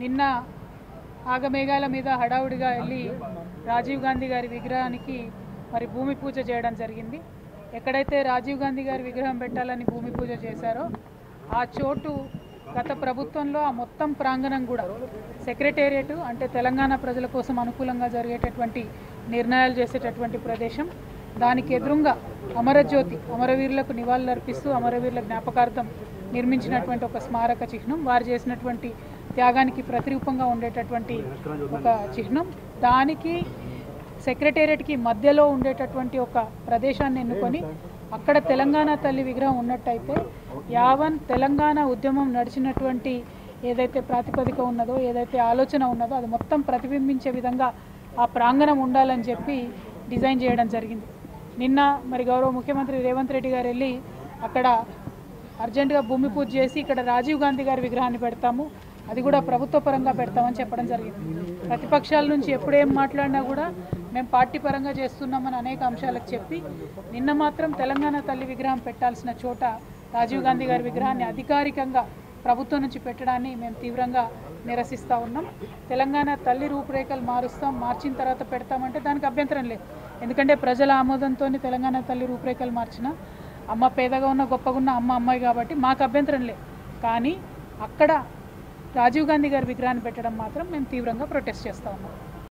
నిన్న ఆగమేఘాల మీద హడావుడిగా వెళ్ళి రాజీవ్ గాంధీ గారి విగ్రహానికి మరి భూమి పూజ చేయడం జరిగింది ఎక్కడైతే రాజీవ్ గాంధీ గారి విగ్రహం పెట్టాలని భూమి పూజ చేశారో ఆ చోటు గత ప్రభుత్వంలో ఆ మొత్తం ప్రాంగణం కూడా సెక్రటేరియట్ అంటే తెలంగాణ ప్రజల కోసం అనుకూలంగా జరిగేటటువంటి నిర్ణయాలు చేసేటటువంటి ప్రదేశం దానికి ఎదురుగా అమరజ్యోతి అమరవీరులకు నివాళులర్పిస్తూ అమరవీరుల జ్ఞాపకార్థం నిర్మించినటువంటి ఒక స్మారక చిహ్నం వారు చేసినటువంటి త్యాగానికి ప్రతిరూపంగా ఉండేటటువంటి ఒక చిహ్నం దానికి సెక్రటేరియట్కి మధ్యలో ఉండేటటువంటి ఒక ప్రదేశాన్ని ఎన్నుకొని అక్కడ తెలంగాణ తల్లి విగ్రహం ఉన్నట్టయితే యావన్ తెలంగాణ ఉద్యమం నడిచినటువంటి ఏదైతే ప్రాతిపదిక ఉన్నదో ఏదైతే ఆలోచన ఉన్నదో అది మొత్తం ప్రతిబింబించే విధంగా ఆ ప్రాంగణం ఉండాలని చెప్పి డిజైన్ చేయడం జరిగింది నిన్న మరి గౌరవ ముఖ్యమంత్రి రేవంత్ రెడ్డి గారు వెళ్ళి అక్కడ అర్జెంటుగా భూమి పూజ చేసి ఇక్కడ రాజీవ్ గాంధీ గారి విగ్రహాన్ని పెడతాము అది కూడా ప్రభుత్వ పరంగా పెడతామని చెప్పడం జరిగింది ప్రతిపక్షాల నుంచి ఎప్పుడేం మాట్లాడినా కూడా మేము పార్టీ పరంగా చేస్తున్నామని అనేక అంశాలకు చెప్పి నిన్న మాత్రం తెలంగాణ తల్లి విగ్రహం పెట్టాల్సిన చోట రాజీవ్ గాంధీ గారి విగ్రహాన్ని అధికారికంగా ప్రభుత్వం నుంచి పెట్టడాన్ని మేము తీవ్రంగా నిరసిస్తూ ఉన్నాం తెలంగాణ తల్లి రూపురేఖలు మారుస్తాం మార్చిన తర్వాత పెడతామంటే దానికి అభ్యంతరం లేదు ఎందుకంటే ప్రజల ఆమోదంతో తెలంగాణ తల్లి రూపురేఖలు మార్చిన అమ్మ పేదగా ఉన్న గొప్పగా ఉన్న అమ్మ అమ్మాయి కాబట్టి మాకు అభ్యంతరం లేదు కానీ అక్కడ రాజీవ్ గాంధీ గారి విగ్రహాన్ని పెట్టడం మాత్రం మేము తీవ్రంగా ప్రొటెస్ట్ చేస్తూ ఉన్నాం